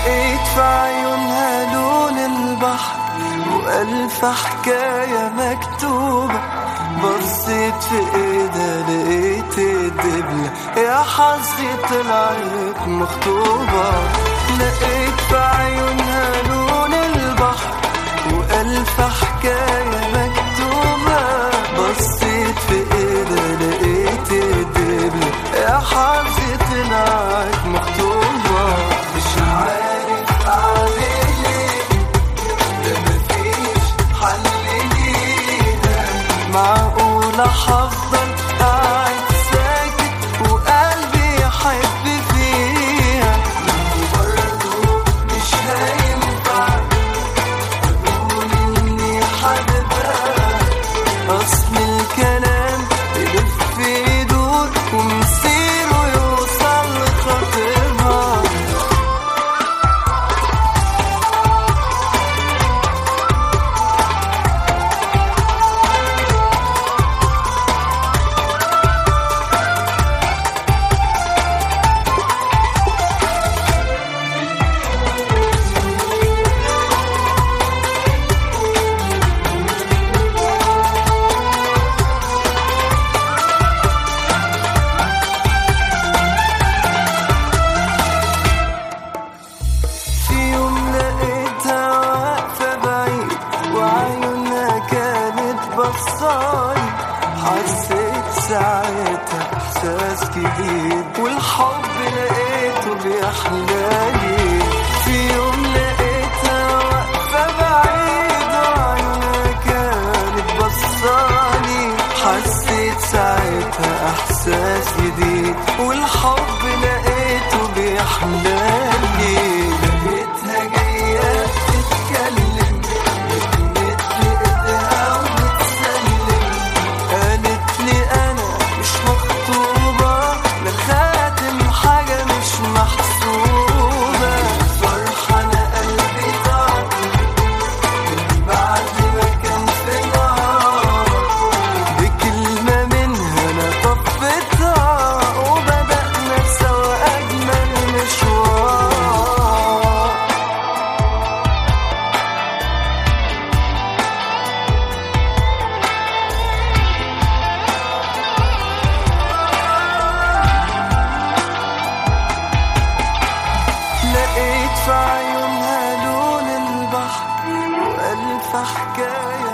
لقيت في عيونها لون البحر وألف حكاية مكتوبة بصيت في ايدها لقيت الدبلة يا حظي طلعت مخطوبة لقيت في عيونها لون البحر وألف حكاية مكتوبة بصيت في ايدها لقيت الدبلة يا حظي طلعت مخطوبة مش عارف اعمل ايه ده مفيش حل ليها معقولة هفضل قاعد ساكت وقلبي يحب فيها وبرضه مش هينفع أقول إني حاببها أصل الكلام يلف يدور ومصيره يوصل لخاطرها في يوم لقيتها واقفة بعيد وعيونها كانت بصالي حسيت ساعتها إحساس جديد والحب لقيته بيحلالي في يوم لقيتها واقفة بعيد وعيونها كانت بصالي حسيت ساعتها إحساس جديد والحب لقيته بيحلالي لقيتها جاية تتكلم بتمد ايدها وبتسلم قالت لي انا مش مخطوبة لخاتم حاجة مش محسوبة فرحانة قلبي طار من بعد ما كان في نار بكلمة منها انا طفتها وبدأنا سوا اجمل مشوار لقيت في عيونها لون البحر وألف حكاية